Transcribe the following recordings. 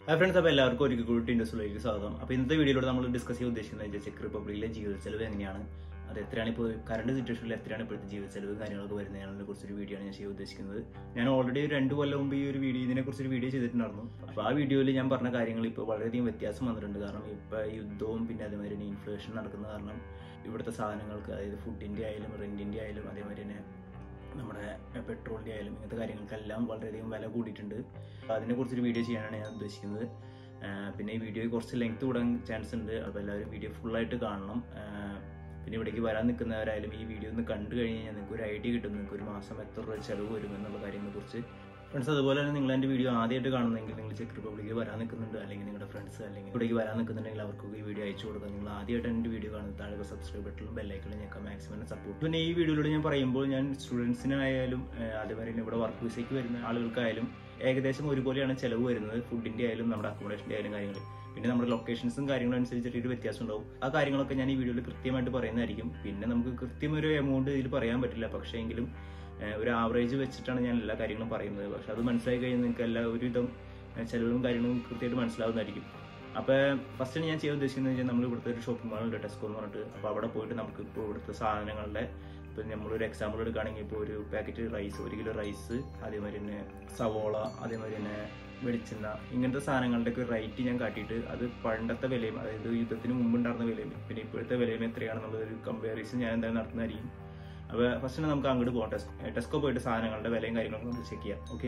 hi friends അപ്പോൾ എല്ലാവർക്കും ഒരിക്കൽ കൂടി ഇൻഡസ്ട്രിയിലേക്ക് സ്വാഗതം അപ്പോൾ ഇന്നത്തെ വീഡിയോയിലൂടെ നമ്മൾ ഡിസ്കസ് ചെയ്യാൻ ഉദ്ദേശിക്കുന്നത് ചെക്ക് റിപ്പബ്ലിക്കിലെ ജീവിത ചെലവ് എങ്ങനെയാണ് അത് എത്രയാണ് ഇപ്പോൾ കറണ്ട് സിറ്റുവേഷനിൽ എത്രയാണ് ഇപ്പോഴത്തെ ജീവിത ചെലവ് കാര്യങ്ങളൊക്കെ വരുന്നതിനെ കുറിച്ചൊരു വീഡിയോ ആണ് ഞാൻ ചെയ്യാൻ ഉദ്ദേശിക്കുന്നത് ഞാൻ ഓൾറെഡി രണ്ട് കൊല്ലം മുമ്പ് ഈ ഒരു വീഡിയോ ഇതിനെ കുറിച്ചൊരു വീഡിയോ ചെയ്തിട്ടുണ്ടായിരുന്നു അപ്പോൾ ആ വീഡിയോയിൽ ഞാൻ പറഞ്ഞ കാര്യങ്ങൾ ഇപ്പോൾ വളരെയധികം വ്യത്യാസം വന്നിട്ടുണ്ട് കാരണം ഇപ്പോൾ യുദ്ധവും പിന്നെ അതേമാതിരി തന്നെ ഇൻഫ്ലേഷൻ നടക്കുന്ന കാരണം ഇവിടുത്തെ സാധനങ്ങൾക്ക് അതായത് ഫുഡിൻ്റെ ആയാലും റെൻറ്റിൻ്റെ ആയാലും അതേമാതിരി തന്നെ നമ്മുടെ പെട്രോളിൻ്റെ ആയാലും ഇങ്ങനത്തെ കാര്യങ്ങൾക്കെല്ലാം വളരെയധികം വില കൂടിയിട്ടുണ്ട് അപ്പോൾ അതിനെക്കുറിച്ചൊരു വീഡിയോ ചെയ്യാനാണ് ഞാൻ ഉദ്ദേശിക്കുന്നത് ആഹ് പിന്നെ ഈ വീഡിയോ കുറച്ച് ലെങ്ത് കൂടാൻ ചാൻസ് ഉണ്ട് അപ്പോൾ എല്ലാവരും വീഡിയോ ഫുള്ളായിട്ട് കാണണം ആഹ് പിന്നെ ഇവിടേക്ക് വരാൻ നിൽക്കുന്നവരായാലും ഈ വീഡിയോ ഒന്ന് കണ്ടു കഴിഞ്ഞ് കഴിഞ്ഞാൽ നിങ്ങൾക്ക് ഒരു ഐഡിയ കിട്ടും നിങ്ങൾക്ക് ഒരു മാസം എത്ര രൂപ ചിലവ് വരും എന്നുള്ള കാര്യങ്ങളെക്കുറിച്ച് ഫ്രണ്ട്സ് അതുപോലെ തന്നെ നിങ്ങൾ എൻ്റെ വീഡിയോ ആദ്യമായിട്ട് കാണുന്നെങ്കിൽ നിങ്ങൾ ചെക്ക് റിപ്പബ്ലിക്ക് വരാൻ നിൽക്കുന്നുണ്ട് അല്ലെങ്കിൽ നിങ്ങളുടെ ഫ്രണ്ട്സ് അല്ലെങ്കിൽ ഇവിടേക്ക് വരാൻ നിൽക്കുന്നുണ്ടെങ്കിൽ അവർക്ക് ഈ വീഡിയോ അയച്ചു കൊടുക്കുക നിങ്ങൾ ആദ്യമായിട്ട് എൻ്റെ വീഡിയോ കാണുന്നത് താഴെ സബ്സ്ക്രൈബ് ബട്ടണിലും ബെല്ലൈക്കണിലും ഞങ്ങൾക്ക് മാക്സിമം സപ്പോർട്ട് പിന്നെ ഈ വീഡിയോയിലൂടെ ഞാൻ പറയുമ്പോൾ ഞാൻ സ്റ്റുഡൻസിനായാലും ഏഹ് അതേപോലെ തന്നെ ഇവിടെ വർക്ക് വിസയ്ക്ക് വരുന്ന ആളുകൾക്കായാലും ഏകദേശം ഒരുപോലെയാണ് ചിലവ് വരുന്നത് ഫുഡിൻ്റെ ആയാലും നമ്മുടെ അക്കോമഡേഷൻ്റെ ആയാലും കാര്യങ്ങൾ പിന്നെ നമ്മുടെ ലൊക്കേഷൻസും കാര്യങ്ങളും അനുസരിച്ചിട്ട് ഒരു വ്യത്യാസം ഉണ്ടാവും ആ കാര്യങ്ങളൊക്കെ ഞാൻ ഈ വീഡിയോയിൽ കൃത്യമായിട്ട് പറയുന്നതായിരിക്കും പിന്നെ നമുക്ക് കൃത്യം ഒരു എമൗണ്ട് ഇതിൽ പറയാൻ പറ്റില്ല പക്ഷേ എങ്കിലും ഏഹ് ഒരു ആവറേജ് വെച്ചിട്ടാണ് ഞാൻ എല്ലാ കാര്യങ്ങളും പറയുന്നത് പക്ഷെ അത് മനസ്സിലായി കഴിഞ്ഞാൽ നിങ്ങൾക്ക് എല്ലാ ഒരുവിധം ഏഹ് ചെലവും കാര്യങ്ങളും കൃത്യമായിട്ട് മനസ്സിലാവുന്നതായിരിക്കും അപ്പോൾ ഫസ്റ്റ് ഞാൻ ചെയ്യാൻ ഉദ്ദേശിക്കുന്നത് വെച്ചാൽ നമ്മൾ ഇവിടുത്തെ ഒരു ഷോപ്പിംഗ് മാളുണ്ട് ടെസ്കോ എന്ന് പറഞ്ഞിട്ട് അപ്പോൾ അവിടെ പോയിട്ട് നമുക്ക് ഇപ്പോൾ ഇവിടുത്തെ സാധനങ്ങളുടെ ഇപ്പം നമ്മളൊരു എക്സാമ്പിൾ എടുക്കുകയാണെങ്കിൽ ഇപ്പോൾ ഒരു പാക്കറ്റ് റൈസ് ഒരു കിലോ റൈസ് അതേമാതിരി തന്നെ സവോള അതേമാതിരി തന്നെ വെളിച്ചെണ്ണ ഇങ്ങനത്തെ സാധനങ്ങളുടെയൊക്കെ റേറ്റ് ഞാൻ കാട്ടിയിട്ട് അത് പണ്ടത്തെ വിലയും അതായത് യുദ്ധത്തിന് മുമ്പ് ഉണ്ടായിരുന്ന വിലയും പിന്നെ ഇപ്പോഴത്തെ വിലയും എത്രയാണെന്നുള്ളൊരു കമ്പാരിസൺ ഞാൻ എന്തായാലും നടത്തുന്നതായിരിക്കും അപ്പോൾ ഫസ്റ്റ് നമുക്ക് അങ്ങോട്ട് പോകാം ടെസ്കോ ടെസ്കോ പോയിട്ട് സാധനങ്ങളുടെ വിലയും കാര്യങ്ങളൊക്കെ നമുക്ക് ചെക്ക് ചെയ്യാം ഓക്കെ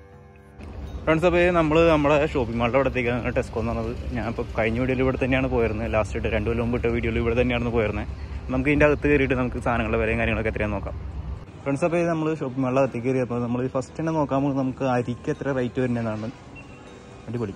ഫ്രണ്ട്സ് അപ്പോൾ നമ്മൾ നമ്മുടെ ഷോപ്പിംഗ് മാളിൻ്റെ അവിടത്തേക്കാണ് ടെസ്കോ എന്ന് പറഞ്ഞത് ഞാൻ ഇപ്പോൾ കഴിഞ്ഞ വീഡിയോയിൽ ഇവിടെ തന്നെയാണ് പോയിരുന്നത് ലാസ്റ്റ് ഇട്ട് രണ്ട് കൊല്ലം മുമ്പ് ഇട്ട വീഡിയോയിൽ ഇവിടെ തന്നെയാണ് പോയിരുന്നത് നമുക്ക് ഇതിൻ്റെ അകത്ത് കയറിയിട്ട് നമുക്ക് സാധനങ്ങളുടെ വിലയും കാര്യങ്ങളൊക്കെ എത്രയാണെന്ന് നോക്കാം ഫ്രണ്ട്സ് അപ്പോൾ നമ്മൾ ഷോപ്പിംഗ് മാളിൻ്റെ അകത്തേക്ക് കയറിയപ്പോൾ നമ്മൾ ഫസ്റ്റ് തന്നെ നോക്കാൻ പോകുന്നത് നമുക്ക് അരിക്ക് എത്ര റേറ്റ് വരുന്നതെന്നാണ് അടിപൊളി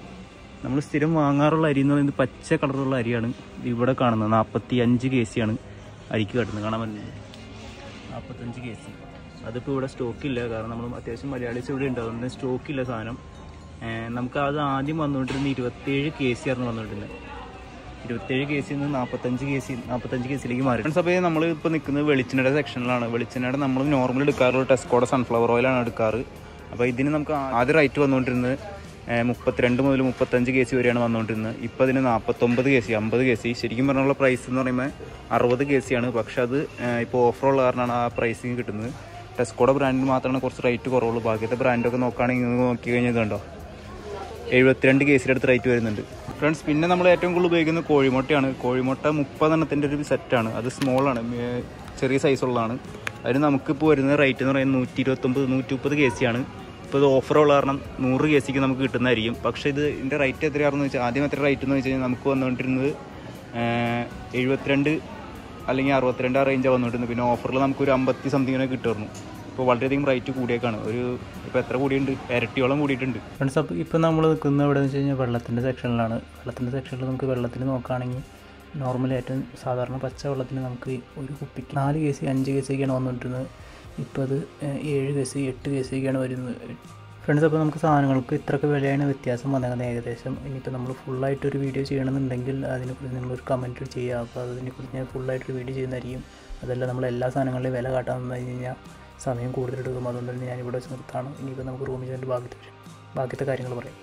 നമ്മൾ സ്ഥിരം വാങ്ങാറുള്ള അരി എന്ന് പറയുന്നത് പച്ച കളറുള്ള അരിയാണ് ഇവിടെ കാണുന്നത് നാൽപ്പത്തി അഞ്ച് കെ സി ആണ് അരിക്ക് കട്ടുന്നത് കാണാൻ പറ്റുന്നത് നാൽപ്പത്തഞ്ച് കെ സി അതിപ്പോൾ ഇവിടെ സ്റ്റോക്കില്ല കാരണം നമ്മൾ അത്യാവശ്യം മലയാളീസ് ഇവിടെ ഉണ്ട് അതുകൊണ്ട് സ്റ്റോക്കില്ല സാധനം ഏഹ് നമുക്ക് അത് ആദ്യം വന്നുകൊണ്ടിരുന്ന ഇരുപത്തേഴ് കെ സി ആയിരുന്നു വന്നുകൊണ്ടിരുന്നത് ഇരുപത്തേഴ് കെ സിന്ന് നാൽപ്പത്തഞ്ച് കെ സി നാൽപ്പത്തഞ്ച് കെ സിയിലേക്ക് മാറി ഫ്രണ്ട്സ് അപ്പോൾ നമ്മൾ ഇപ്പോൾ നിൽക്കുന്നത് വെളിച്ചെണ്ണയുടെ സെക്ഷനിലാണ് വെളിച്ചെണ്ണയുടെ നമ്മൾ നോർമൽ എടുക്കാറുള്ള ടെസ്കോടെ സൺഫ്ലവർ ഓയിലാണ് എടുക്കാറ് അപ്പോൾ ഇതിന് നമുക്ക് ആദ്യം റേറ്റ് വന്നുകൊണ്ടിരുന്നത് ഏഹ് മുപ്പത്തിരണ്ട് മുതൽ മുപ്പത്തഞ്ച് കെ സി വരെയാണ് വന്നുകൊണ്ടിരുന്നത് ഇപ്പോൾ അതിന് നാൽപ്പത്തൊമ്പത് കെ സി അമ്പത് കെ സി ശരിക്കും പറഞ്ഞുള്ള പ്രൈസ് എന്ന് പറയുമ്പോൾ അറുപത് കെ സി ആണ് പക്ഷെ അത് ഏഹ് ഇപ്പോൾ ഓഫറുള്ള കാരണമാണ് ആ പ്രൈസിങ് കിട്ടുന്നത് ടെസ്കോടെ ബ്രാൻഡിന് മാത്രമാണ് കുറച്ച് റേറ്റ് കുറവുള്ളൂ ബാക്കിയത്തെ ബ്രാൻഡൊക്കെ നോക്കുകയാണെങ്കിൽ നിങ്ങൾ നോക്കി കഴിഞ്ഞാൽ ഇതുണ്ടോ എഴുപത്തിരണ്ട് കേസിൻ്റെ അടുത്ത് റേറ്റ് വരുന്നുണ്ട് ഫ്രണ്ട്സ് പിന്നെ നമ്മൾ ഏറ്റവും കൂടുതൽ ഉപയോഗിക്കുന്നത് കോഴിമുട്ടയാണ് കോഴിമുട്ട മുപ്പതെണ്ണത്തിൻ്റെ ഒരു സെറ്റാണ് അത് സ്മോളാണ് ചെറിയ സൈസുള്ളതാണ് അതിന് നമുക്കിപ്പോൾ വരുന്ന റേറ്റ് എന്ന് പറയുന്നത് നൂറ്റി ഇരുപത്തൊമ്പത് നൂറ്റി മുപ്പത് കെ സി ആണ് ഇപ്പോൾ ഇത് ഓഫറുള്ള കാരണം നൂറ് കെ സിക്ക് നമുക്ക് കിട്ടുന്നതായിരിക്കും പക്ഷേ ഇത് ഇതിൻ്റെ റേറ്റ് എത്രയാണെന്ന് വെച്ചാൽ ആദ്യം എത്ര റേറ്റ് എന്ന് വെച്ച് കഴിഞ്ഞാൽ നമുക്ക് വന്നുകൊണ്ടിരുന്നത് ഏഹ്, എഴുപത്തിരണ്ട് അല്ലെങ്കിൽ അറുപത്തിരണ്ട് ആ റേഞ്ചാണ് വന്നുകൊണ്ടിരുന്നത് പിന്നെ ഓഫറിൽ നമുക്കൊരു അമ്പത്തി സംതിങ്ങിനെ കിട്ടുമായിരുന്നു ഇപ്പോൾ വളരെയധികം റേറ്റ് കൂടിയേക്കാണ് ഒരു ഇപ്പോൾ എത്ര കൂടിയുണ്ട് ഇരട്ടിയോളം കൂടിയിട്ടുണ്ട് ഫ്രണ്ട്സ് അപ്പോൾ ഇപ്പോൾ നമ്മൾ നിൽക്കുന്നത് എവിടെ വെച്ച് കഴിഞ്ഞാൽ വെള്ളത്തിൻ്റെ സെക്ഷനിലാണ് വെള്ളത്തിൻ്റെ സെക്ഷനിൽ നമുക്ക് വെള്ളത്തിന് നോക്കുകയാണെങ്കിൽ നോർമലി ഏറ്റവും സാധാരണ പച്ച വെള്ളത്തിന് നമുക്ക് ഒരു കുപ്പിക്ക് നാല് കെ സി അഞ്ച് കെ സി ഒക്കെയാണ് വന്നുകൊണ്ടിരുന്നത് ഇപ്പോൾ അത് ഏഹ്, ഏഴ് കെ സി എട്ട് കെ സി ഒക്കെയാണ് വരുന്നത് ഫ്രണ്ട്സ് അപ്പോൾ നമുക്ക് സാധനങ്ങൾക്ക് ഇത്രയൊക്കെ വിലയാണ് വ്യത്യാസം വന്നേക്കുന്നത് ഏകദേശം ഇനിയിപ്പോൾ നമ്മൾ ഫുള്ളായിട്ടൊരു വീഡിയോ ചെയ്യണമെന്നുണ്ടെങ്കിൽ അതിനെക്കുറിച്ച് നിങ്ങളൊരു കമൻറ്റ് ചെയ്യുക അപ്പോൾ അതിനെക്കുറിച്ച് ഞാൻ ഫുള്ളായിട്ടൊരു വീഡിയോ ചെയ്യുന്നതായിരിക്കും അതല്ല നമ്മൾ എല്ലാ സാധനങ്ങളുടെയും വില കാട്ടാൻ വന്നു കഴിഞ്ഞ് കഴിഞ്ഞാൽ സമയം കൂടുതലെടുക്കും അതുകൊണ്ട് തന്നെ ഞാൻ ഇവിടെ വെച്ച് നിർത്താണ് ഇനിയിപ്പോൾ നമുക്ക് റൂമിൽ ചെന്നിട്ട് ബാക്കി ബാക്കിയത്തെ കാര്യങ്ങൾ പറയാം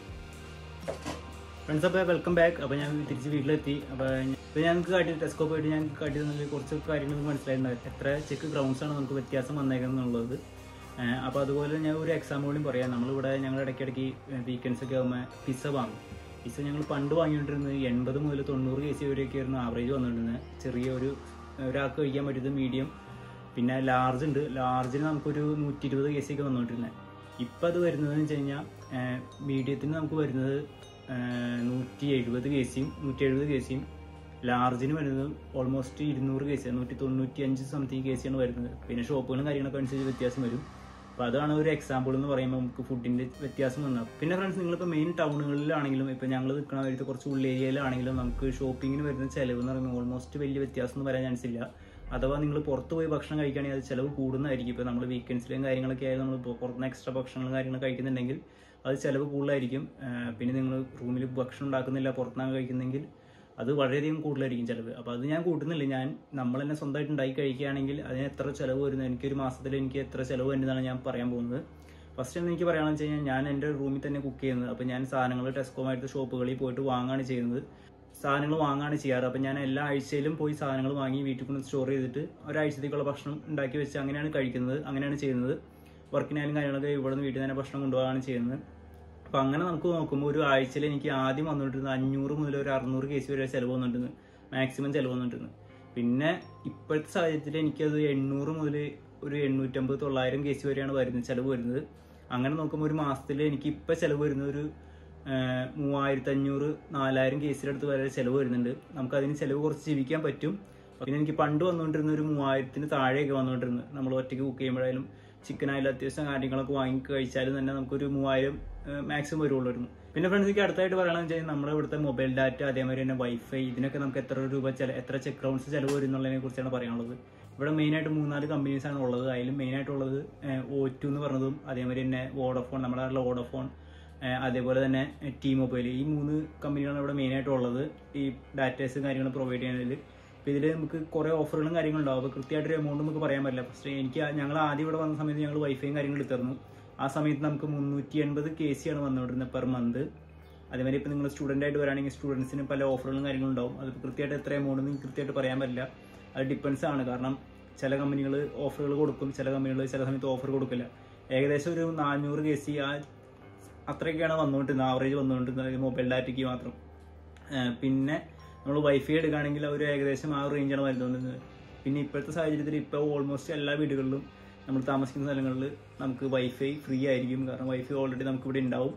ഫ്രണ്ട്സ് അപ്പോൾ വെൽക്കം ബാക്ക് അപ്പോൾ ഞാൻ തിരിച്ച് വീട്ടിലെത്തി അപ്പോൾ ഇപ്പോൾ ഞങ്ങൾക്ക് കാട്ടി ടെസ്കോ പോയിട്ട് ഞാൻ കാട്ടി തന്നതിൽ കുറച്ച് കാര്യങ്ങൾ നമുക്ക് മനസ്സിലായിട്ടുണ്ട് എത്ര ചെക്ക് ഗ്രൗണ്ട്സ് ആണ് നമുക്ക് വ്യത്യാസം വന്നേക്കുന്നത് എന്നുള്ളത് അപ്പോൾ അതുപോലെ ഞാൻ ഒരു എക്സാമ്പിൾ കൂടി പറയാം നമ്മളിവിടെ ഞങ്ങൾ ഇടയ്ക്കിടയ്ക്ക് വീക്കെൻഡ്സ് ഒക്കെ ആകുമ്പോൾ പിസ്സ വാങ്ങും പിസ്സ ഞങ്ങൾ പണ്ട് വാങ്ങിക്കൊണ്ടിരുന്നത് എൺപത് മുതൽ തൊണ്ണൂറ് കെ സി വരെയൊക്കെ ആയിരുന്നു ആവറേജ് വന്നുകൊണ്ടിരുന്നത് ചെറിയ ഒരു ഒരാൾക്ക് കഴിക്കാൻ പറ്റുന്നത് മീഡിയം പിന്നെ ലാർജ് ഉണ്ട് ലാർജിന് നമുക്കൊരു നൂറ്റി ഇരുപത് കെ സി ഒക്കെ വന്നുകൊണ്ടിരുന്നത് ഇപ്പം അത് വരുന്നതെന്ന് വെച്ച് കഴിഞ്ഞാൽ മീഡിയത്തിന് നമുക്ക് വരുന്നത് നൂറ്റി എഴുപത് കെ സിയും നൂറ്റി എഴുപത് കെ സിയും ലാർജിന് വരുന്നത് ഓൾമോസ്റ്റ് ഇരുന്നൂറ് കെ സി നൂറ്റി തൊണ്ണൂറ്റി അഞ്ച് സംതിങ് കെ സിയാണ് വരുന്നത് പിന്നെ ഷോപ്പുകളും കാര്യങ്ങളൊക്കെ അനുസരിച്ച് വ്യത്യാസം വരും അപ്പോൾ അതാണ് ഒരു എക്സാമ്പിൾ എന്ന് പറയുമ്പോൾ നമുക്ക് ഫുഡിൻ്റെ വ്യത്യാസം വന്നത് പിന്നെ ഫ്രണ്ട്സ് നിങ്ങളിപ്പോൾ മെയിൻ ടൗണുകളിലാണെങ്കിലും ഇപ്പോൾ ഞങ്ങൾ നിൽക്കുന്ന വരുന്ന കുറച്ച് ഉള്ളേരിയയിലാണെങ്കിലും നമുക്ക് ഷോപ്പിങ്ങിന് വരുന്ന ചിലവ് എന്ന് പറയുമ്പോൾ ഓൾമോസ്റ്റ് വലിയ വ്യത്യാസം ഒന്നും വരാൻ ചാൻസ് ഇല്ല അഥവാ നിങ്ങൾ പുറത്ത് പോയി ഭക്ഷണം കഴിക്കുകയാണെങ്കിൽ അത് ചിലവ് കൂടുന്നതായിരിക്കും ഇപ്പോൾ നമ്മൾ വീക്കെൻഡ്സിലെയും കാര്യങ്ങളൊക്കെ ആയാലും നമ്മൾ പുറത്തുനിന്ന് എക്സ്ട്രാ ഭക്ഷണങ്ങളും കാര്യങ്ങളും കഴിക്കുന്നുണ്ടെങ്കിൽ അത് ചിലവ് കൂടുതലായിരിക്കും ആ, പിന്നെ നിങ്ങൾ റൂമിൽ ഭക്ഷണം ഉണ്ടാക്കുന്നില്ല പുറത്തുനിന്നാണ് കഴിക്കുന്നെങ്കിൽ അത് വളരെയധികം കൂടുതലായിരിക്കും ചിലവ് അപ്പോൾ അത് ഞാൻ കൂട്ടുന്നില്ല ഞാൻ നമ്മൾ തന്നെ സ്വന്തമായിട്ട് ഉണ്ടാക്കി കഴിക്കുകയാണെങ്കിൽ അതിന് എത്ര ചിലവ് വരുന്നത് എനിക്കൊരു മാസത്തിൽ എനിക്ക് എത്ര ചിലവ് വരുന്നതാണ് ഞാൻ പറയാൻ പോകുന്നത് ഫസ്റ്റ് എന്ന് എനിക്ക് പറയാമെന്ന് വെച്ച് കഴിഞ്ഞാൽ ഞാൻ എൻ്റെ റൂമിൽ തന്നെ കുക്ക് ചെയ്യുന്നത് അപ്പോൾ ഞാൻ സാധനങ്ങൾ ടെസ്കോമായിട്ട് ഷോപ്പുകളിൽ പോയിട്ട് വാങ്ങാണ് ചെയ്യുന്നത് സാധനങ്ങൾ വാങ്ങാണ് ചെയ്യാറ് അപ്പം ഞാൻ എല്ലാ ആഴ്ചയിലും പോയി സാധനങ്ങൾ വാങ്ങി വീട്ടിൽ കൊണ്ട് സ്റ്റോർ ചെയ്തിട്ട് ഒരാഴ്ചത്തേക്കുള്ള ഭക്ഷണം ഉണ്ടാക്കി വെച്ച് അങ്ങനെയാണ് കഴിക്കുന്നത് അങ്ങനെയാണ് ചെയ്യുന്നത് വർക്കിനായാലും കാര്യങ്ങളൊക്കെ ഇവിടെ നിന്ന് വീട്ടിൽ തന്നെ ഭക്ഷണം കൊണ്ടുപോകാണ് ചെയ്യുന്നത് അപ്പം അങ്ങനെ നമുക്ക് നോക്കുമ്പോൾ ഒരു ആഴ്ചയിൽ എനിക്ക് ആദ്യം വന്നിട്ടിരുന്നത് അഞ്ഞൂറ് മുതൽ ഒരു അറുന്നൂറ് കേസ് വരെ ചിലവ് വന്നിട്ടുണ്ട് മാക്സിമം ചിലവ് വന്നിട്ടുണ്ട് പിന്നെ ഇപ്പോഴത്തെ സാഹചര്യത്തിൽ എനിക്കത് എണ്ണൂറ് മുതൽ ഒരു എണ്ണൂറ്റമ്പത് തൊള്ളായിരം കേസ് വരെയാണ് വരുന്നത് ചിലവ് വരുന്നത് അങ്ങനെ നോക്കുമ്പോൾ ഒരു മാസത്തിൽ എനിക്ക് ഇപ്പം ചിലവ് വരുന്നത് ഒരു മൂവായിരത്തി അഞ്ഞൂറ് നാലായിരം കേസിനടുത്ത് വരെ ചിലവ് വരുന്നുണ്ട് നമുക്ക് അതിന് ചിലവ് കുറച്ച് ജീവിക്കാൻ പറ്റും പിന്നെ എനിക്ക് പണ്ട് വന്നുകൊണ്ടിരുന്ന ഒരു മൂവായിരത്തിന് താഴെയൊക്കെ വന്നുകൊണ്ടിരുന്നത് നമ്മൾ ഒറ്റയ്ക്ക് കുക്ക് ചെയ്യുമ്പോഴായാലും ചിക്കൻ ആയാലും അത്യാവശ്യം കാര്യങ്ങളൊക്കെ വാങ്ങി കഴിച്ചാലും തന്നെ നമുക്കൊരു മൂവായിരം മാക്സിമം വരുള്ളായിരുന്നു പിന്നെ ഫ്രണ്ട്സ് എനിക്ക് അടുത്തായിട്ട് പറയണമെന്ന് വെച്ചാൽ നമ്മുടെ ഇവിടുത്തെ മൊബൈൽ ഡാറ്റ അതേമാതിരി തന്നെ വൈഫൈ ഇതിനൊക്കെ നമുക്ക് എത്ര രൂപ ചില എത്ര ചെക്ക് റൗണ്ട്സ് ചിലവ് വരും എന്നുള്ളതിനെ കുറിച്ചാണ് പറയാനുള്ളത് ഇവിടെ മെയിനായിട്ട് മൂന്നാല് കമ്പനീസ് ആണ് ഉള്ളത് അതിലും മെയിനായിട്ടുള്ളത് ഒ ടു എന്ന് പറഞ്ഞതും അതേമാതിരി തന്നെ വോഡോഫോൺ നമ്മുടെ നാട്ടിലെ വോഡോഫോൺ അതേപോലെ തന്നെ ടി മൊബൈൽ ഈ മൂന്ന് കമ്പനികളാണ് ഇവിടെ മെയിനായിട്ട് ഉള്ളത് ഈ ഡാറ്റേഴ്സും കാര്യങ്ങളും പ്രൊവൈഡ് ചെയ്യുന്നതിൽ അപ്പോൾ ഇതിൽ നമുക്ക് കുറേ ഓഫറുകളും കാര്യങ്ങളും ഉണ്ടാവും അപ്പോൾ കൃത്യമായിട്ടൊരു എമൗണ്ട് നമുക്ക് പറയാൻ പറ്റില്ല ഫസ്റ്റ് എനിക്ക് ഞങ്ങൾ ആദ്യം ഇവിടെ വന്ന സമയത്ത് ഞങ്ങൾ വൈഫൈയും കാര്യങ്ങളും എടുത്തിരുന്നു ആ സമയത്ത് നമുക്ക് മുന്നൂറ്റി എൺപത് കെ സി ആണ് വന്നുകൊണ്ടിരുന്നത് പെർ മന്ത് അതേമാതിരി ഇപ്പോൾ നിങ്ങൾ സ്റ്റുഡൻ്റ് ആയിട്ട് വരാണെങ്കിൽ സ്റ്റുഡൻസിന് പല ഓഫറുകളും കാര്യങ്ങളും ഉണ്ടാവും അത് കൃത്യമായിട്ട് എത്ര എമൗണ്ട് എന്ന് കൃത്യമായിട്ട് പറയാൻ പറ്റില്ല അത് ഡിപ്പെൻസ് ആണ് കാരണം ചില കമ്പനികൾ ഓഫറുകൾ കൊടുക്കും ചില കമ്പനികൾ ചില സമയത്ത് ഓഫർ കൊടുക്കില്ല ഏകദേശം ഒരു നാനൂറ് കെ സി ആ അത്രയൊക്കെയാണ് വന്നുകൊണ്ടിരുന്നത് ആവറേജ് വന്നുകൊണ്ടിരുന്നത് മൊബൈൽ ഡാറ്റയ്ക്ക് മാത്രം പിന്നെ നമ്മൾ വൈഫൈ എടുക്കുകയാണെങ്കിൽ അവർ ഏകദേശം ആ റേഞ്ചാണ് വരുന്നുകൊണ്ടിരുന്നത് പിന്നെ ഇപ്പോഴത്തെ സാഹചര്യത്തിൽ ഇപ്പോൾ ഓൾമോസ്റ്റ് എല്ലാ വീടുകളിലും നമ്മൾ താമസിക്കുന്ന സ്ഥലങ്ങളിൽ നമുക്ക് വൈഫൈ ഫ്രീ ആയിരിക്കും കാരണം വൈഫൈ ഓൾറെഡി നമുക്ക് ഇവിടെ ഉണ്ടാവും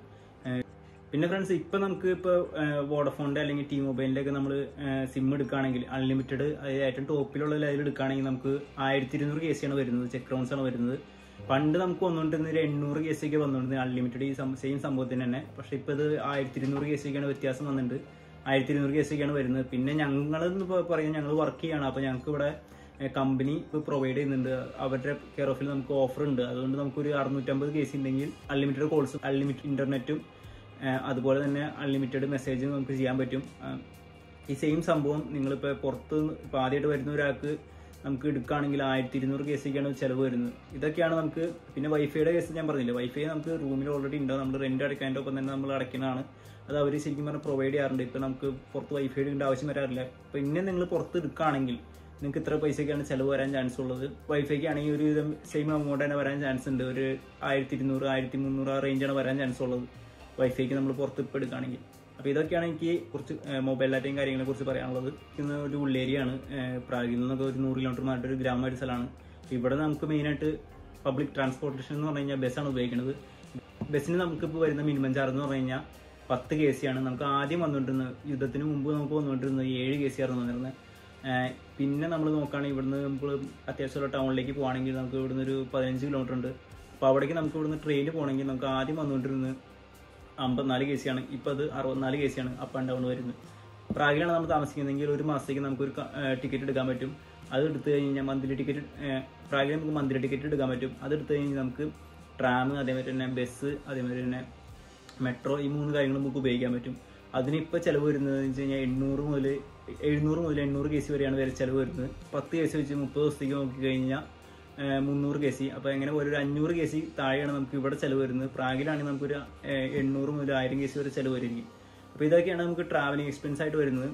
പിന്നെ ഫ്രണ്ട്സ് ഇപ്പം നമുക്ക് ഇപ്പോൾ വോഡഫോണിൻ്റെ അല്ലെങ്കിൽ ടി മൊബൈലിൻ്റെ ഒക്കെ നമ്മൾ സിം എടുക്കുകയാണെങ്കിൽ അൺലിമിറ്റഡ് അതായത് ഏറ്റവും ടോപ്പിലുള്ള ലൈൽ എടുക്കുകയാണെങ്കിൽ നമുക്ക് ആയിരത്തി ഇരുന്നൂറ് കെ സി ആണ് വരുന്നത് ചെക്ക് റൗണ്ട്സ് ആണ് വരുന്നത് പണ്ട് നമുക്ക് വന്നുകൊണ്ടിരുന്ന ഒരു എണ്ണൂറ് കെ സി ഒക്കെ വന്നുകൊണ്ടിരുന്നത് അൺലിമിറ്റഡ് ഈ സെയിം സംഭവത്തിന് തന്നെ പക്ഷേ ഇപ്പോൾ ഇത് ആയിരത്തി ഇരുന്നൂറ് കെ സി ഒക്കെയാണ് വ്യത്യാസം വന്നിട്ടുണ്ട് ആയിരത്തി ഇരുന്നൂറ് കെ സി ഒക്കെയാണ് വരുന്നത് പിന്നെ ഞങ്ങളെന്ന് പറയാൻ ഞങ്ങൾ വർക്ക് ചെയ്യാണ് അപ്പോൾ ഞങ്ങൾക്ക് ഇവിടെ കമ്പനി പ്രൊവൈഡ് ചെയ്യുന്നുണ്ട് അവരുടെ കെയർ ഓഫിൽ നമുക്ക് ഓഫർ ഉണ്ട് അതുകൊണ്ട് നമുക്കൊരു അറുന്നൂറ്റമ്പത് കെ സി ഉണ്ടെങ്കിൽ അൺലിമിറ്റഡ് കോൾസും അൺലിമിറ്റഡ് ഇന്റർനെറ്റും അതുപോലെ തന്നെ അൺലിമിറ്റഡ് മെസ്സേജ് നമുക്ക് ചെയ്യാൻ പറ്റും ഈ സെയിം സംഭവം നിങ്ങളിപ്പോൾ പുറത്ത് ഇപ്പോൾ ആദ്യമായിട്ട് വരുന്ന ഒരാൾക്ക് നമുക്ക് എടുക്കുകയാണെങ്കിൽ ആയിരത്തി ഇരുന്നൂറ് കെ സിക്കാണ് ചിലവ് വരുന്നത് ഇതൊക്കെയാണ് നമുക്ക് പിന്നെ വൈഫൈയുടെ കേസ് ഞാൻ പറഞ്ഞില്ല വൈഫൈ നമുക്ക് റൂമിൽ ഓൾറെഡി ഉണ്ടാവും നമ്മൾ റെന്റ് അടയ്ക്കാൻ്റെ ഒപ്പം തന്നെ നമ്മൾ അടയ്ക്കുന്നതാണ് അത് അവർ ശരിക്കും പറഞ്ഞാൽ പ്രൊവൈഡ് ചെയ്യാറുണ്ട് ഇപ്പോൾ നമുക്ക് പുറത്ത് വൈഫൈ എടുക്കേണ്ട ആവശ്യം വരാറില്ല അപ്പോൾ ഇന്നെ നിങ്ങൾ പുറത്ത് എടുക്കുകയാണെങ്കിൽ നിങ്ങൾക്ക് ഇത്ര പൈസയ്ക്കാണ് ചിലവ് വരാൻ ചാൻസ് ഉള്ളത് വൈഫൈക്ക് ആണെങ്കിൽ ഒരു വിധം സെയിം എമൗണ്ട് തന്നെ വരാൻ ചാൻസ് ഉണ്ട് ഒരു ആയിരത്തി ഇരുന്നൂറ് ആയിരത്തി മുന്നൂറ് ആ റേഞ്ചാണ് വരാൻ ചാൻസ് ഉള്ളത് വൈഫൈക്ക് നമ്മൾ പുറത്ത് ഇപ്പോൾ എടുക്കുകയാണെങ്കിൽ അപ്പോൾ ഇതൊക്കെയാണ് എനിക്ക് കുറച്ച് മൊബൈൽ ഡാറ്റയും കാര്യങ്ങളെ കുറിച്ച് പറയാനുള്ളത് ഇന്ന് ഒരു ഉള്ളേരിയാണ് പ്രാഗിൽ നിന്നൊക്കെ ഒരു നൂറ് കിലോമീറ്റർ മാറ്റി ഒരു ഗ്രാമമായിട്ട് സ്ഥലമാണ് ഇവിടെ നമുക്ക് മെയിനായിട്ട് പബ്ലിക് ട്രാൻസ്പോർട്ടേഷൻ എന്ന് പറഞ്ഞു കഴിഞ്ഞാൽ ബസ്സാണ് ഉപയോഗിക്കുന്നത് ബസ്സിന് നമുക്കിപ്പോൾ വരുന്ന മിനിമം ചാർജ് എന്ന് പറഞ്ഞു കഴിഞ്ഞാൽ പത്ത് കെ സി ആണ് നമുക്ക് ആദ്യം വന്നുകൊണ്ടിരുന്നത് യുദ്ധത്തിന് മുമ്പ് നമുക്ക് വന്നുകൊണ്ടിരുന്നത് ഏഴ് കെ സി ആയിരുന്നു വന്നിരുന്നത് പിന്നെ നമ്മൾ നോക്കുകയാണെങ്കിൽ ഇവിടുന്ന് നമ്മൾ അത്യാവശ്യമുള്ള ടൗണിലേക്ക് പോകുകയാണെങ്കിൽ നമുക്ക് ഇവിടുന്ന് ഒരു പതിനഞ്ച് കിലോമീറ്റർ ഉണ്ട് അപ്പോൾ അവിടേക്ക് നമുക്ക് ഇവിടുന്ന് ട്രെയിനിൽ പോകണമെങ്കിൽ നമുക്ക് ആദ്യം വന്നുകൊണ്ടിരുന്നത് അമ്പത്തിനാല് കെ സി ആണ് ഇപ്പോൾ അത് അറുപത്തിനാല് കെ സി ആണ് അപ്പ് ആൻഡ് ഡൗൺ വരുന്നത് പ്രാഗിലാണ് നമ്മൾ താമസിക്കുന്നതെങ്കിൽ ഒരു മാസത്തേക്ക് നമുക്കൊരു ടിക്കറ്റ് എടുക്കാൻ പറ്റും അത് എടുത്തു കഴിഞ്ഞാൽ മന്ത്ലി ടിക്കറ്റ് പ്രാഗിൽ നമുക്ക് മന്ത്ലി ടിക്കറ്റ് എടുക്കാൻ പറ്റും അത് എടുത്തു കഴിഞ്ഞാൽ നമുക്ക് ട്രാം അതേമാതിരി തന്നെ ബസ് അതേമാതിരി തന്നെ മെട്രോ ഈ മൂന്ന് കാര്യങ്ങൾ നമുക്ക് ഉപയോഗിക്കാൻ പറ്റും അതിനിപ്പോൾ ചിലവ് വരുന്നത് എന്ന് വെച്ച് കഴിഞ്ഞാൽ എണ്ണൂറ് മുതൽ എഴുന്നൂറ് മുതൽ എണ്ണൂറ് കെ സി വരെയാണ് വരെ ചിലവ് വരുന്നത് പത്ത് കെ സി വെച്ച് മുപ്പത് ദിവസത്തേക്ക് നോക്കി കഴിഞ്ഞാൽ മുന്നൂറ് കെ സി അപ്പോൾ എങ്ങനെ ഒരു അഞ്ഞൂറ് കെ സി താഴെയാണ് നമുക്ക് ഇവിടെ ചിലവ് വരുന്നത് പ്രാഗിലാണെങ്കിൽ നമുക്കൊരു എണ്ണൂറ് മുതൽ ആയിരം കെ സി വരെ ചിലവ് വരികയും അപ്പോൾ ഇതൊക്കെയാണ് നമുക്ക് ട്രാവലിംഗ് എക്സ്പെൻസ് ആയിട്ട് വരുന്നത്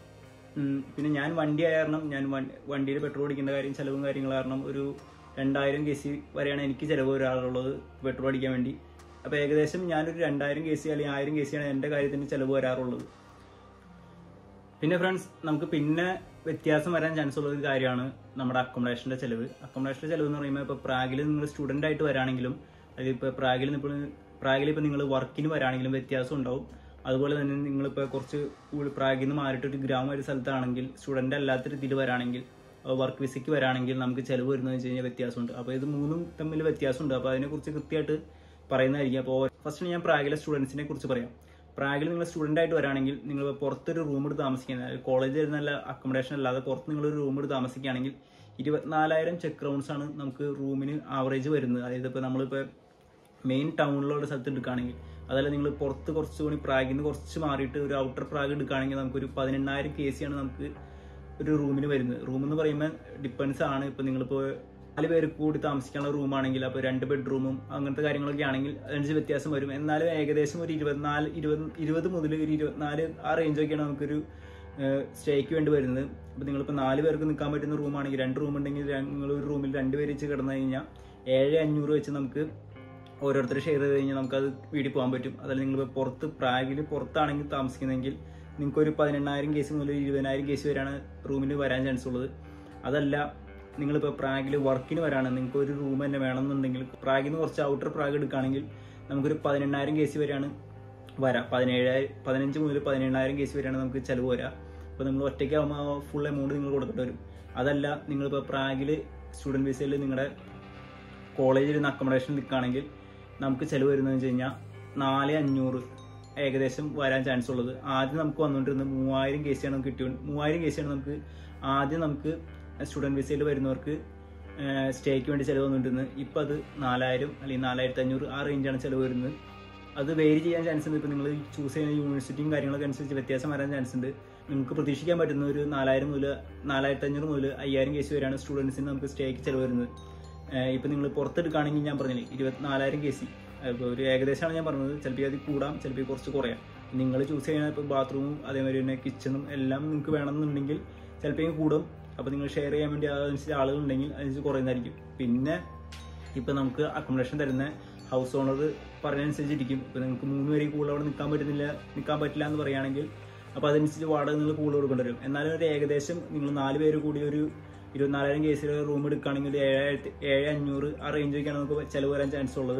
പിന്നെ ഞാൻ വണ്ടി ആയ കാരണം ഞാൻ വണ്ടിയിൽ പെട്രോൾ അടിക്കേണ്ട കാര്യം ചിലവും കാര്യങ്ങൾ കാരണം ഒരു രണ്ടായിരം കെ സി വരെയാണ് എനിക്ക് ചിലവ് വരാറുള്ളത് പെട്രോൾ അടിക്കാൻ വേണ്ടി അപ്പോൾ ഏകദേശം ഞാനൊരു രണ്ടായിരം കെ സി അല്ലെങ്കിൽ ആയിരം കെ സിയാണ് എൻ്റെ കാര്യത്തിന് ചിലവ് വരാറുള്ളത് പിന്നെ ഫ്രണ്ട്സ് നമുക്ക് പിന്നെ വ്യത്യാസം വരാൻ ചാൻസ് ഉള്ള ഒരു കാര്യമാണ് നമ്മുടെ അക്കോമഡേഷൻ്റെ ചിലവ് അക്കോമഡേഷൻ്റെ ചിലവ് എന്ന് പറയുമ്പോൾ ഇപ്പോൾ പ്രാഗിൽ നിങ്ങൾ സ്റ്റുഡൻ്റ് ആയിട്ട് വരാണെങ്കിലും അതായത് ഇപ്പോൾ പ്രാഗിൽ ഇപ്പോൾ പ്രാഗിൽ ഇപ്പോൾ നിങ്ങൾ വർക്കിന് വരാണെങ്കിലും വ്യത്യാസം ഉണ്ടാവും അതുപോലെ തന്നെ നിങ്ങളിപ്പോൾ കുറച്ച് പ്രാഗിൽ നിന്ന് മാറിയിട്ട് ഒരു ഗ്രാമം ഒരു സ്ഥലത്താണെങ്കിൽ സ്റ്റുഡൻ്റ് അല്ലാത്ത രീതിയിൽ വരാണെങ്കിൽ വർക്ക് വിസയ്ക്ക് വരാണെങ്കിൽ നമുക്ക് ചിലവ് വരുന്നതെന്ന് വെച്ച് കഴിഞ്ഞാൽ വ്യത്യാസമുണ്ട് അപ്പോൾ ഇത് മൂന്നും തമ്മിൽ വ്യത്യാസമുണ്ട് അപ്പോൾ അതിനെക്കുറിച്ച് കൃത്യമായിട്ട് പറയുന്നതായിരിക്കും അപ്പോൾ ഫസ്റ്റ് ഞാൻ പ്രാഗിലെ സ്റ്റുഡൻസിനെ കുറിച്ച് പറയാം പ്രാഗിൽ നിങ്ങൾ സ്റ്റുഡൻ്റ് ആയിട്ട് വരാണെങ്കിൽ നിങ്ങൾ പുറത്തൊരു റൂം എടുത്ത് താമസിക്കുന്ന കോളേജിൽ നല്ല അക്കോമഡേഷൻ അല്ലാതെ പുറത്ത് നിങ്ങളൊരു റൂം എടുത്ത് താമസിക്കുകയാണെങ്കിൽ ഇരുപത്തിനാലായിരം ചെക്ക് റൗണ്ട്സ് ആണ് നമുക്ക് റൂമിന് ആവറേജ് വരുന്നത് അതായത് ഇപ്പോൾ നമ്മളിപ്പോൾ മെയിൻ ടൗണിലുള്ള സ്ഥലത്ത് എടുക്കുകയാണെങ്കിൽ അതല്ല നിങ്ങൾ പുറത്ത് കുറച്ചുകൂടി പ്രാഗിൽ നിന്ന് കുറച്ച് മാറിയിട്ട് ഒരു ഔട്ടർ പ്രാഗ് എടുക്കുകയാണെങ്കിൽ നമുക്കൊരു പതിനെണ്ണായിരം കെ സി ആണ് നമുക്ക് ഒരു റൂമിന് വരുന്നത് റൂം എന്ന് പറയുമ്പോൾ ഡിപ്പെൻസ് ആണ് ഇപ്പോൾ നിങ്ങളിപ്പോൾ നാല് പേര് കൂടി താമസിക്കാനുള്ള റൂമാണെങ്കിൽ അപ്പോൾ രണ്ട് ബെഡ്റൂമും അങ്ങനത്തെ കാര്യങ്ങളൊക്കെ ആണെങ്കിൽ അതിനനുസരിച്ച് വ്യത്യാസം വരും എന്നാലും ഏകദേശം ഒരു ഇരുപത്തിനാല് ഇരുപത് ഇരുപത് മുതൽ ഒരു ഇരുപത്തിനാല് ആ റേഞ്ചൊക്കെയാണ് നമുക്കൊരു സ്റ്റേക്ക് വേണ്ടി വരുന്നത് അപ്പോൾ നിങ്ങളിപ്പോൾ നാല് പേർക്ക് നിൽക്കാൻ പറ്റുന്ന റൂമാണെങ്കിൽ രണ്ട് റൂം ഉണ്ടെങ്കിൽ നിങ്ങൾ ഒരു റൂമിൽ രണ്ട് പേര് വെച്ച് കിടന്നു കഴിഞ്ഞാൽ ഏഴ് അഞ്ഞൂറ് വെച്ച് നമുക്ക് ഓരോരുത്തർ ഷെയർ ചെയ്ത് കഴിഞ്ഞാൽ നമുക്കത് വീട്ടിൽ പോകാൻ പറ്റും അതല്ല നിങ്ങൾ പുറത്ത് പ്രാഗിൽ പുറത്താണെങ്കിൽ താമസിക്കുന്നതെങ്കിൽ നിങ്ങൾക്ക് ഒരു പതിനെണ്ണായിരം കേസ് മുതൽ ഇരുപതിനായിരം കേസ് വരെയാണ് റൂമിന് വരാൻ ചാൻസ് ഉള്ളത് അതല്ല നിങ്ങളിപ്പോൾ പ്രാഗിൽ വർക്കിന് വരാണ് നിങ്ങൾക്ക് ഒരു റൂം തന്നെ വേണമെന്നുണ്ടെങ്കിൽ പ്രാഗിൽ നിന്ന് കുറച്ച് ഔട്ടർ പ്രാഗ് എടുക്കുകയാണെങ്കിൽ നമുക്കൊരു പതിനെണ്ണായിരം കേസ് വരെയാണ് വരാം പതിനേഴായിരം പതിനഞ്ച് മുതൽ പതിനെണ്ണായിരം കേസ് വരെയാണ് നമുക്ക് ചിലവ് വരാം അപ്പോൾ നിങ്ങൾ ഒറ്റയ്ക്കാകുമ്പോൾ ഫുൾ എമൗണ്ട് നിങ്ങൾ കൊടുത്തിട്ട് വരും അതല്ല നിങ്ങളിപ്പോൾ പ്രാഗിൽ സ്റ്റുഡൻറ്റ് വിസയിൽ നിങ്ങളുടെ കോളേജിൽ നിന്ന് അക്കോമഡേഷൻ നിൽക്കുകയാണെങ്കിൽ നമുക്ക് ചിലവ് വരുന്നതെന്ന് വെച്ച് കഴിഞ്ഞാൽ നാല് അഞ്ഞൂറ് ഏകദേശം വരാൻ ചാൻസ് ഉള്ളത് ആദ്യം നമുക്ക് വന്നുകൊണ്ടിരുന്നത് മൂവായിരം കേസാണ് നമുക്ക് കിട്ടിയോ മൂവായിരം കേസാണ് നമുക്ക് ആദ്യം നമുക്ക് സ്റ്റുഡൻറ്റ് വിസയിൽ വരുന്നവർക്ക് സ്റ്റേക്ക് വേണ്ടി ചിലവ് വന്നുകൊണ്ടിരുന്നത് ഇപ്പം അത് നാലായിരം അല്ലെങ്കിൽ നാലായിരത്തി അഞ്ഞൂറ് ആ റേഞ്ചാണ് ചിലവ് വരുന്നത് അത് വേരി ചെയ്യാൻ ചാൻസ് ഉണ്ട് ഇപ്പം നിങ്ങൾ ചൂസ് ചെയ്യുന്ന യൂണിവേഴ്സിറ്റിയും കാര്യങ്ങളൊക്കെ അനുസരിച്ച് വ്യത്യാസം വരാൻ ചാൻസ് ഉണ്ട് നിങ്ങൾക്ക് പ്രതീക്ഷിക്കാൻ പറ്റുന്ന ഒരു നാലായിരം മുതൽ നാലായിരത്തി അഞ്ഞൂറ് മുതൽ അയ്യായിരം കേസ് വരെയാണ് സ്റ്റുഡൻസിന് നമുക്ക് സ്റ്റേക്ക് ചിലവ് വരുന്നത് ഇപ്പം നിങ്ങൾ പുറത്തെടുക്കുകയാണെങ്കിൽ ഞാൻ പറഞ്ഞില്ലേ ഇരുപത്തിനാലായിരം കെ സി ഇപ്പോൾ ഒരു ഏകദേശമാണ് ഞാൻ പറഞ്ഞത് ചിലപ്പോൾ അത് കൂടാം ചിലപ്പോൾ കുറച്ച് കുറയാം നിങ്ങൾ ചൂസ് ചെയ്യുന്ന ഇപ്പോൾ ബാത്റൂമും അതേമാതിരി തന്നെ കിച്ചണും എല്ലാം നിങ്ങൾക്ക് വേണമെന്നുണ്ടെങ്കിൽ ചിലപ്പോൾ കൂടും അപ്പോൾ നിങ്ങൾ ഷെയർ ചെയ്യാൻ വേണ്ടി അതനുസരിച്ച് ആളുകളുണ്ടെങ്കിൽ അതനുസരിച്ച് കുറയുന്നതായിരിക്കും പിന്നെ ഇപ്പം നമുക്ക് അക്കോമഡേഷൻ തരുന്ന ഹൗസ് ഓണർ പറഞ്ഞതനുസരിച്ചിരിക്കും ഇപ്പം നിങ്ങൾക്ക് മൂന്ന് പേര് കൂടുതൽ അവിടെ നിൽക്കാൻ പറ്റുന്നില്ല നിൽക്കാൻ പറ്റില്ല എന്ന് പറയുകയാണെങ്കിൽ അപ്പോൾ അതനുസരിച്ച് വാടക നിങ്ങൾ കൂടുതൽ കൊടുക്കേണ്ടി വരും എന്നാലും ഒരു ഏകദേശം നിങ്ങൾ നാല് പേര് കൂടി ഒരു ഇരുപത്തിനാലായിരം കേസിൽ റൂം എടുക്കുകയാണെങ്കിൽ ഏഴായിരത്തി ഏഴ് അഞ്ഞൂറ് ആ റേഞ്ചൊക്കെയാണ് നമുക്ക് ചിലവ് വരാൻ ചാൻസ് ഉള്ളത്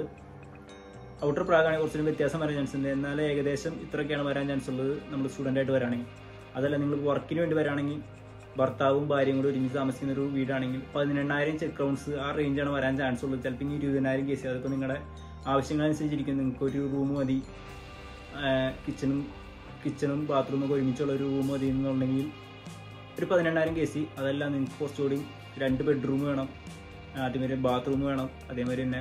ഔട്ടർ പ്രാഗാണെങ്കിൽ കുറച്ചുകൂടി വ്യത്യാസം വരാൻ ചാൻസ് ഉണ്ട് എന്നാൽ ഏകദേശം ഇത്രയൊക്കെയാണ് വരാൻ ചാൻസ് ഉള്ളത് നമ്മൾ സ്റ്റുഡൻ്റ് ആയിട്ട് വരാണെങ്കിൽ അതല്ല നിങ്ങൾ വർക്കിന് വേണ്ടി വരാണെങ്കിൽ ഭർത്താവും ഭാര്യയും കൂടി ഒരുമിച്ച് താമസിക്കുന്ന ഒരു വീടാണെങ്കിൽ പതിനെണ്ണായിരം ചെക്ക് റൗണ്ട്സ് ആ റേഞ്ചാണ് വരാൻ ചാൻസ് ഉള്ളത് ചിലപ്പോൾ ഇനി ഇരുപതിനായിരം കേസ് അതിപ്പോൾ നിങ്ങളുടെ ആവശ്യങ്ങളനുസരിച്ചിരിക്കും നിങ്ങൾക്ക് ഒരു റൂം മതി കിച്ചണും കിച്ചണും ബാത്റൂമും ഒക്കെ ഒരുമിച്ചുള്ള ഒരു റൂം മതി എന്നുണ്ടെങ്കിൽ ഒരു പതിനെണ്ണായിരം കെ സി അതല്ല നിങ്ങൾക്ക് കുറച്ചുകൂടി രണ്ട് ബെഡ്റൂം വേണം അതേമാതിരി ബാത്റൂം വേണം അതേമാതിരി തന്നെ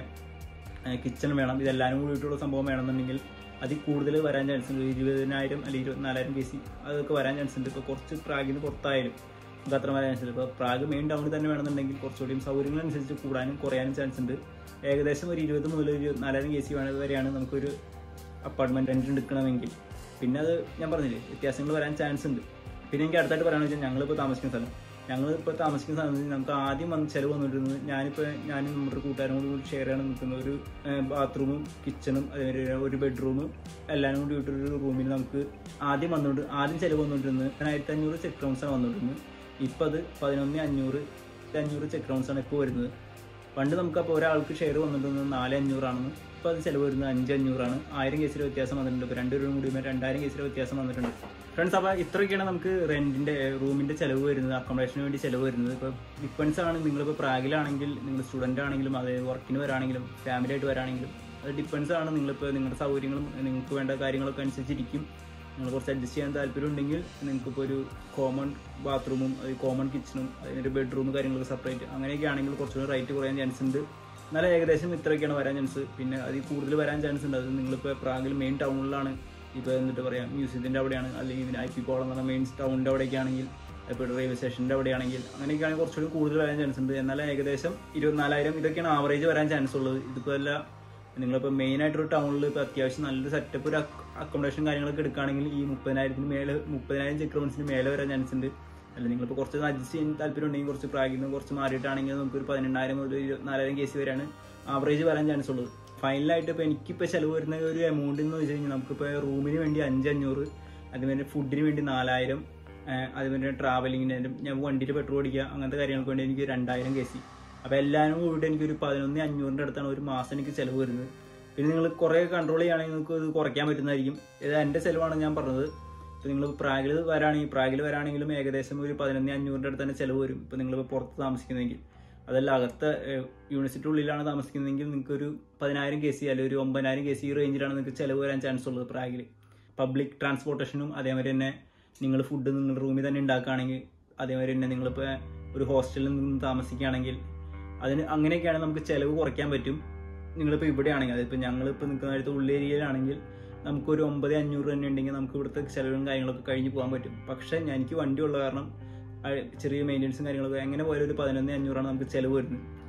കിച്ചൺ വേണം ഇതെല്ലാവരും കൂടിയിട്ടുള്ള സംഭവം വേണമെന്നുണ്ടെങ്കിൽ അതിൽ കൂടുതൽ വരാൻ ചാൻസ് ഉണ്ട് ഇരുപതിനായിരം അല്ലെങ്കിൽ ഇരുപത്തിനാലായിരം കെ സി അതൊക്കെ വരാൻ ചാൻസ് ഉണ്ട് ഇപ്പോൾ കുറച്ച് പ്രാഗിന് പുറത്തായാലും നമുക്ക് അത്ര വരാൻ ചാൻസ് ഉണ്ട് ഇപ്പോൾ പ്രാഗ് മെയിൻ ടൗണിൽ തന്നെ വേണമെന്നുണ്ടെങ്കിൽ കുറച്ചുകൂടിയും സൗകര്യങ്ങളനുസരിച്ച് കൂടാനും കുറയാനും ചാൻസ് ഉണ്ട് ഏകദേശം ഒരു ഇരുപത് മുതൽ ഒരു ഇരുപത്തിനാലായിരം കെ സി വരെയാണ് നമുക്കൊരു അപ്പാർട്ട്മെൻറ്റ് റെൻറ്റ് എടുക്കണമെങ്കിൽ പിന്നെ അത് ഞാൻ പറഞ്ഞില്ലേ വ്യത്യാസങ്ങൾ വരാൻ ചാൻസ് ഉണ്ട് പിന്നെ എനിക്ക് അടുത്തായിട്ട് പറയാമെന്ന് വെച്ചാൽ ഞങ്ങളിപ്പോൾ താമസിക്കുന്ന സ്ഥലം ഞങ്ങളിപ്പോൾ താമസിക്കുന്ന സ്ഥലത്ത് നമുക്ക് ആദ്യം വന്ന് ചിലവ് വന്നിരുന്നത് ഞാനിപ്പോൾ ഞാനും നമ്മുടെ കൂട്ടുകാരും കൂടി ഷെയർ ചെയ്യണം നിൽക്കുന്ന ഒരു ബാത്റൂമും കിച്ചണും അതേമാതിരി ഒരു ബെഡ്റൂമും എല്ലാവരും കൂടി ഇട്ടൊരു റൂമിൽ നമുക്ക് ആദ്യം വന്നുകൊണ്ട് ആദ്യം ചിലവ് വന്നുകൊണ്ടിരുന്നത് പതിനായിരത്തി അഞ്ഞൂറ് ചെക്ക് റൗണ്ട്സാണ് വന്നുകൊണ്ടിരുന്നത് ഇപ്പോൾ അത് പതിനൊന്ന് അഞ്ഞൂറ് അഞ്ഞൂറ് ചെക്ക് റൗണ്ട്സാണ് ഇപ്പോൾ വരുന്നത് പണ്ട് നമുക്ക് അപ്പോൾ ഒരാൾക്ക് ഷെയർ വന്നിട്ടുള്ളത് നാല് അഞ്ഞൂറാണെന്ന് ഇപ്പോൾ അത് ചിലവ് വരുന്നത് അഞ്ച് അഞ്ഞൂറാണ് ആയിരം കേസിൽ വ്യത്യാസം വന്നിട്ടുണ്ട് ഇപ്പോൾ രണ്ടുപേരും കൂടി രണ്ടായിരം കേസിൽ വ്യത്യാസം വന്നിട്ടുണ്ട് ഫ്രണ്ട്സ് അപ്പോൾ ഇത്രയൊക്കെയാണ് നമുക്ക് റെന്റിന്റെ റൂമിന്റെ ചിലവ് വരുന്നത് അക്കോമഡേഷന് വേണ്ടി ചിലവ് വരുന്നത് ഇപ്പോൾ ഡിപ്പെൻസ് ആണ് നിങ്ങളിപ്പോൾ പ്രാഗിലാണെങ്കിൽ നിങ്ങൾ സ്റ്റുഡൻ്റ് ആണെങ്കിലും അതായത് വർക്കിന് വരാണെങ്കിലും ഫാമിലി ആയിട്ട് വരാണെങ്കിലും അത് ഡിപ്പെൻസ് ആണ് നിങ്ങളിപ്പോൾ നിങ്ങളുടെ സൗകര്യങ്ങളും നിങ്ങൾക്ക് വേണ്ട കാര്യങ്ങളൊക്കെ അനുസരിച്ചിരിക്കും നിങ്ങൾ കുറച്ച് അഡ്ജസ്റ്റ് ചെയ്യാൻ താല്പര്യം ഉണ്ടെങ്കിൽ നിങ്ങൾക്കിപ്പോൾ ഒരു കോമൺ ബാത്റൂമും കോമൺ കിച്ചണും അതിനൊരു ബെഡ്റൂം കാര്യങ്ങളൊക്കെ സെപ്പറേറ്റ് അങ്ങനെയൊക്കെ ആണെങ്കിൽ കുറച്ചുകൂടി റേറ്റ് കുറയാൻ ചാൻസ് ഉണ്ട് എന്നാലും ഏകദേശം ഇത്രയൊക്കെയാണ് വരാൻ ചാൻസ് പിന്നെ അതിൽ കൂടുതൽ വരാൻ ചാൻസ് ഉണ്ട് അത് നിങ്ങളിപ്പോൾ പ്രാഗിൽ മെയിൻ ടൗണിലാണ് ഇപ്പോൾ എന്നിട്ട് പറയാം മ്യൂസിയത്തിൻ്റെ അവിടെയാണ് അല്ലെങ്കിൽ ഇതിന് ഐ പി കോളം എന്ന് പറഞ്ഞ മെയിൻ ടൗണിൻ്റെ അവിടെയൊക്കെ ആണെങ്കിൽ ഇപ്പോൾ റെയിൽവേ സ്റ്റേഷൻ്റെ അവിടെയാണെങ്കിൽ അങ്ങനെയൊക്കെയാണെങ്കിൽ കുറച്ചുകൂടി കൂടുതൽ വരാൻ ചാൻസ് ഉണ്ട് എന്നാൽ ഏകദേശം ഇരുപത്തിനാലായിരം ഇതൊക്കെയാണ് ആവറേജ് വരാൻ ചാൻസ് ഉള്ളത് ഇതിപ്പോൾ അല്ല നിങ്ങളിപ്പോൾ മെയിൻ ആയിട്ടൊരു ടൗണിൽ ഇപ്പോൾ അത്യാവശ്യം നല്ല സെറ്റപ്പ് ഒരു അക്കോമഡേഷൻ കാര്യങ്ങളൊക്കെ എടുക്കുകയാണെങ്കിൽ ഈ മുപ്പതിനായിരത്തിന് മേലെ മുപ്പതിനായിരം ചെക്ക് റൗണ്ട്സിന് മേലെ വരാൻ ചാൻസ് ഉണ്ട് അല്ല നിങ്ങളിപ്പോൾ കുറച്ച് അഡ്ജസ്റ്റ് ചെയ്യാൻ താല്പര്യം ഉണ്ടെങ്കിൽ കുറച്ച് പ്രാഗിൽ നിന്ന് കുറച്ച് മാറിയിട്ടാണെങ്കിൽ നമുക്ക് ഒരു പതിനെണ്ണായിരം മുതൽ ഇരുപത്തിനാലായിരം കേസ് വരെയാണ് ആവറേജ് വരാൻ ചാൻസ് ഉള്ളത് ഫൈനലായിട്ട് ഇപ്പോൾ എനിക്കിപ്പോൾ ചിലവ് വരുന്ന ഒരു എമൗണ്ട് എന്ന് വെച്ച് കഴിഞ്ഞാൽ നമുക്കിപ്പോൾ റൂമിന് വേണ്ടി അഞ്ച് അഞ്ഞൂറ് അതുപോലെ ഫുഡിന് വേണ്ടി നാലായിരം അതുപോലെ ട്രാവലിങ്ങിന് ഞാൻ വണ്ടിയിൽ പെട്രോൾ അടിക്കുക അങ്ങനത്തെ കാര്യങ്ങൾക്ക് വേണ്ടി എനിക്ക് രണ്ടായിരം കെ സി അപ്പോൾ എല്ലാവരും കൂടിയിട്ട് എനിക്കൊരു പതിനൊന്ന് അഞ്ഞൂറിൻ്റെ അടുത്താണ് ഒരു മാസം എനിക്ക് ചിലവ് വരുന്നത് പിന്നെ നിങ്ങൾ കുറേ കൺട്രോൾ ചെയ്യുകയാണെങ്കിൽ നിങ്ങൾക്ക് ഇത് കുറയ്ക്കാൻ പറ്റുന്നതായിരിക്കും ഇത് എൻ്റെ ചിലവാണ് ഞാൻ പറഞ്ഞത് ഇപ്പോൾ നിങ്ങൾ പ്രാഗിൽ വരാണെങ്കിൽ പ്രാഗിൽ വരാണെങ്കിലും ഏകദേശം ഒരു പതിനൊന്ന് അഞ്ഞൂറിൻ്റെ അടുത്ത് തന്നെ ചിലവ് വരും ഇപ്പോൾ നിങ്ങളിപ്പോൾ പുറത്ത് താമസിക്കുന്നതെങ്കിൽ അതല്ല അകത്ത് യൂണിവേഴ്സിറ്റി ഉള്ളിലാണ് താമസിക്കുന്നതെങ്കിൽ നിങ്ങൾക്ക് ഒരു പതിനായിരം കെ സി അല്ലെങ്കിൽ ഒരു ഒമ്പതിനായിരം കെ സി റേഞ്ചിലാണ് നിങ്ങൾക്ക് ചിലവ് വരാൻ ചാൻസ് ഉള്ളത് പ്രാഗിൽ പബ്ലിക് ട്രാൻസ്പോർട്ടേഷനും അതേമാതിരി തന്നെ നിങ്ങൾ ഫുഡ് നിങ്ങളുടെ റൂമിൽ തന്നെ ഉണ്ടാക്കുകയാണെങ്കിൽ അതേമാതിരി തന്നെ നിങ്ങളിപ്പോൾ ഒരു ഹോസ്റ്റലിൽ നിന്ന് താമസിക്കുകയാണെങ്കിൽ അതിന് അങ്ങനെയൊക്കെയാണ് നമുക്ക് ചിലവ് കുറയ്ക്കാൻ പറ്റും നിങ്ങളിപ്പോൾ ഇവിടെയാണെങ്കിൽ അതിപ്പോൾ ഞങ്ങളിപ്പോൾ നിൽക്കുന്ന അടുത്ത് ഉള്ളേരിയയിലാണെങ്കിൽ നമുക്കൊരു ഒമ്പത് അഞ്ഞൂറ് തന്നെ ഉണ്ടെങ്കിൽ നമുക്ക് ഇവിടുത്തെ ചിലവും കാര്യങ്ങളൊക്കെ കഴിഞ്ഞ് പോകാൻ പറ്റും പക്ഷേ ഞാൻ എനിക്ക് വണ്ടി ഉള്ള കാരണം ചെറിയ മെയിൻ്റെനൻസും കാര്യങ്ങളൊക്കെ എങ്ങനെ പോയാലും ഒരു പതിനൊന്ന് അഞ്ഞൂറാണ് നമുക്ക് ചിലവ് വരുന്നത്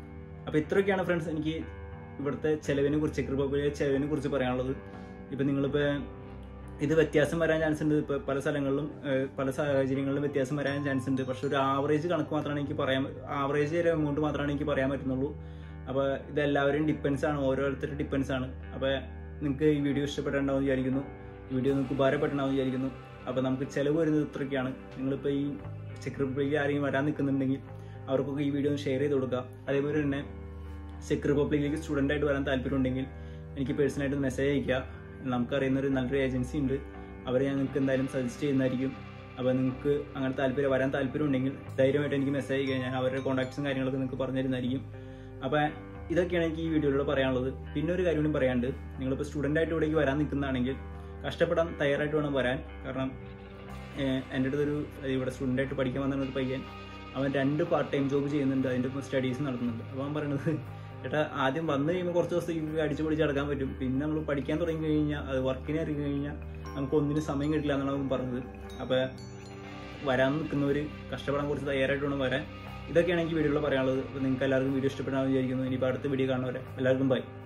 അപ്പോൾ ഇത്രയൊക്കെയാണ് ഫ്രണ്ട്സ് എനിക്ക് ഇവിടുത്തെ ചെലവിനെ കുറിച്ച് ചെക്ക് റിപ്പബ്ലിക്കിലെ ചെലവിനെ കുറിച്ച് പറയാനുള്ളത് ഇപ്പം നിങ്ങളിപ്പോൾ ഇത് വ്യത്യാസം വരാൻ ചാൻസ് ഉണ്ട് ഇപ്പോൾ പല സ്ഥലങ്ങളിലും ഏഹ്, പല സാഹചര്യങ്ങളിലും വ്യത്യാസം വരാൻ ചാൻസ് ഉണ്ട് പക്ഷെ ഒരു ആവറേജ് കണക്ക് മാത്രമാണ് എനിക്ക് പറയാൻ ആവറേജ് ഒരു എമൗണ്ട് മാത്രമാണ് എനിക്ക് പറയാൻ പറ്റുന്നുള്ളൂ അപ്പോൾ ഇത് എല്ലാവരും ഡിപ്പെൻസ് ആണ് ഓരോരുത്തരുടെ ഡിപ്പെൻസ് ആണ് അപ്പോൾ നിങ്ങൾക്ക് ഈ വീഡിയോ ഇഷ്ടപ്പെട്ടുണ്ടാവും വിചാരിക്കുന്നു ഈ വീഡിയോ നിങ്ങൾക്ക് ഉപകാരപ്പെട്ടുണ്ടാവും വിചാരിക്കുന്നു അപ്പോൾ നമുക്ക് ചിലവ് വരുന്നത് ഇത്രയൊക്കെയാണ് നിങ്ങളിപ്പോൾ ഈ ചെക്ക് റിപ്പബ്ലിക്കിൽ ആരെങ്കിലും വരാൻ നിൽക്കുന്നുണ്ടെങ്കിൽ അവർക്കൊക്കെ ഈ വീഡിയോ ഒന്ന് ഷെയർ ചെയ്ത് കൊടുക്കുക അതേപോലെ തന്നെ ചെക്ക് റിപ്പബ്ലിക്കിലേക്ക് സ്റ്റുഡൻ്റ് ആയിട്ട് വരാൻ താല്പര്യമുണ്ടെങ്കിൽ എനിക്ക് പേഴ്സണലായിട്ട് മെസ്സേജ് അയക്കുക നമുക്കറിയുന്ന ഒരു നല്ലൊരു ഏജൻസി ഉണ്ട് അവരെ ഞാൻ നിങ്ങൾക്ക് എന്തായാലും സജസ്റ്റ് ചെയ്യുന്നതായിരിക്കും അപ്പോൾ നിങ്ങൾക്ക് അങ്ങനെ താല്പര്യം വരാൻ താല്പര്യം ഉണ്ടെങ്കിൽ ധൈര്യമായിട്ട് എനിക്ക് മെസ്സേജ് ചെയ്യുക ഞാൻ അവരുടെ കോൺടാക്ട്സും കാര്യങ്ങളൊക്കെ നിങ്ങൾക്ക് പറഞ്ഞു തരുന്നതായിരിക്കും അപ്പോൾ ഇതൊക്കെയാണ് എനിക്ക് ഈ വീഡിയോയിലൂടെ പറയാനുള്ളത് പിന്നെ ഒരു കാര്യം കൂടി പറയാണ്ട് നിങ്ങളിപ്പോൾ സ്റ്റുഡൻ്റ് ആയിട്ട് ഇവിടേക്ക് വരാൻ നിൽക്കുന്നതാണെങ്കിൽ കഷ്ടപ്പെടാൻ തയ്യാറായിട്ട് വേണം വരാൻ കാരണം ഏഹ്, എൻ്റെ അടുത്തൊരു ഇവിടെ സ്റ്റുഡൻ്റ് ആയിട്ട് പഠിക്കാൻ വന്ന ഒരു പയ്യൻ അവൻ രണ്ട് പാർട്ട് ടൈം ജോബ് ചെയ്യുന്നുണ്ട് അതിൻ്റെ ഒപ്പം സ്റ്റഡീസ് നടത്തുന്നുണ്ട് അപ്പോൾ അവൻ പറയണത് ചേട്ടാ ആദ്യം വന്നു കഴിയുമ്പോൾ കുറച്ച് ദിവസത്തേക്ക് അടിച്ചു പൊടിച്ച് നടക്കാൻ പറ്റും പിന്നെ നമ്മൾ പഠിക്കാൻ തുടങ്ങി കഴിഞ്ഞാൽ അത് വർക്കിന് ഇറങ്ങി കഴിഞ്ഞാൽ നമുക്ക് ഒന്നിനും സമയം കിട്ടില്ല എന്നാണ് അവൻ പറഞ്ഞത് അപ്പോൾ വരാൻ നിൽക്കുന്നവർ കഷ്ടപ്പെടാൻ കുറച്ച് തയ്യാറായിട്ട് വേണം വരാൻ ഇതൊക്കെയാണ് എനിക്ക് വീഡിയോയിൽ പറയാനുള്ളത് അപ്പോൾ നിങ്ങൾക്ക് എല്ലാവർക്കും വീഡിയോ ഇഷ്ടപ്പെടാമെന്ന് വിചാരിക്കുന്നു ഇനിയിപ്പോൾ അടുത്ത വീഡിയോ കാണുന്നവരെ എല്ലാവർക്കും ബൈ